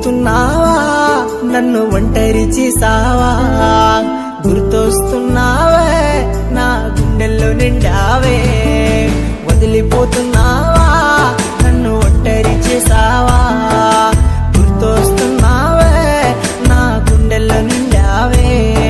వదిలిపోతున్నావా నన్ను ఒంటరి చేసావా గుర్తొస్తున్నావే నా గుండెల్లో నిండావే వదిలిపోతున్నావా నన్ను ఒంటరి చేసావా గుర్తొస్తున్నావే నా గుండెల్లో నిండావే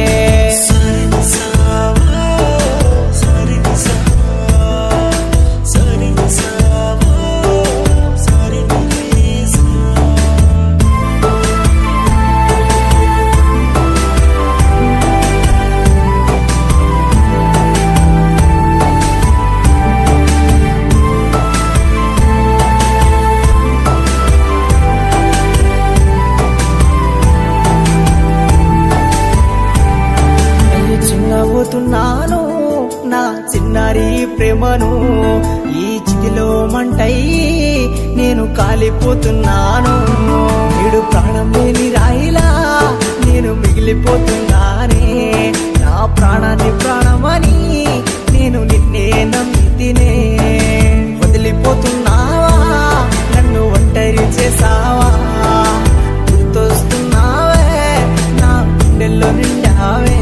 అయ్యో చిన్నబోతున్నాను నా చిన్నారి ప్రేమను ఈ చితిలో మంటై నేను కాలిపోతున్నాను నేడు ప్రాణం లేని రాయిలా నేను మిగిలిపోతున్నానే నా ప్రాణాన్ని ప్రాణమని నేను నిన్నే నమ్మితినే వదిలిపోతున్నావా నన్ను ఒంటరి చేసావా గుర్తొస్తున్నావే నా గుండెల్లో నిండావే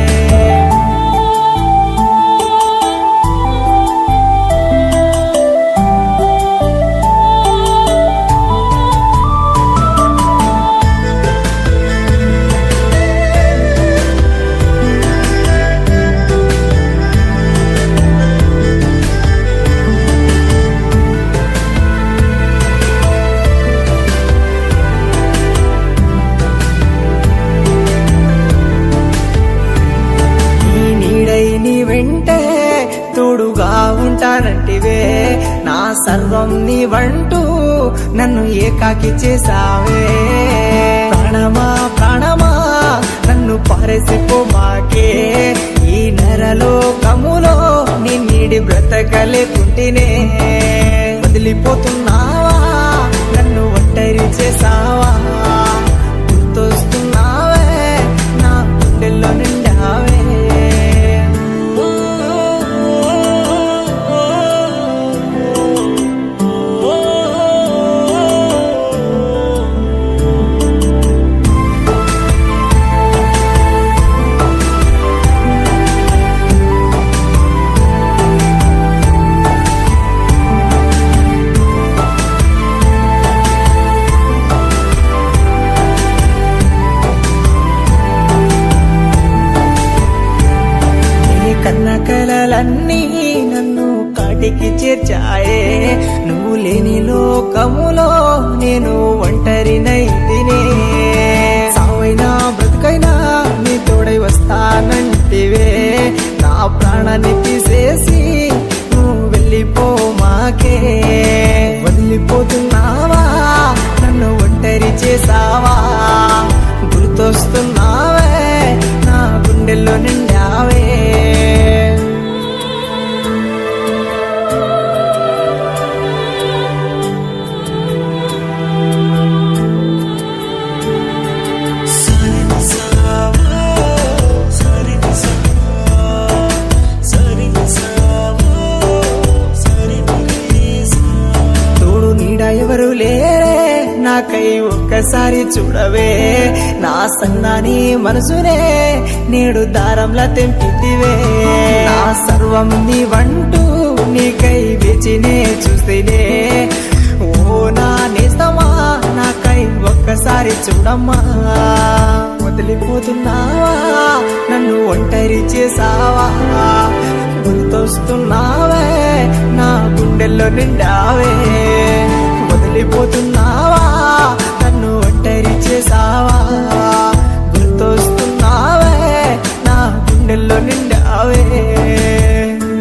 నీ నీడై నీ వెంటే తోడుగా ఉంటానంటివే నా సర్వం నీ వంటూ నన్ను ఏకాకి చేసావే ప్రాణమా ప్రాణమా నన్ను పారేసిపోమాకే ఈ నెరలో కములో నీ నీడి బ్రతకలేకుంటేనే వదిలిపోతున్నావా నన్ను ఒంటరి చేసావా గుర్తొస్తున్నావే నా గుండెల్లో నిండావే నీ కన్న కలలన్నీ నన్ను కాటికి చేర్చాయే నువ్వు లేని లోకములో నేను ఒంటరినైతినే సావైనా బ్రతుకైనా నీ తోడై వస్తానంటివే నా ప్రాణాన్ని తీసేసి నువ్వు వెళ్ళిపో మాకే వదిలిపోతున్నావా నన్ను ఒంటరి చేసావా గుర్తొస్తున్నావే నా గుండెల్లో నిండావే తోడు నీడ ఎవరు లేరే నాకై ఒక్కసారి చూడవే నా సన్నాని మనసునే నేడు దారంలా తెంపితివే నా సర్వం నీ వంటూ నీకై వేచినే చూస్తేనే ఓ నా నేస్తమా నాకై ఒక్కసారి చూడమ్మా వదిలిపోతున్నావా నన్ను ఒంటరి చేసావా గుర్తొస్తున్నావే నా గుండెల్లో నిండావే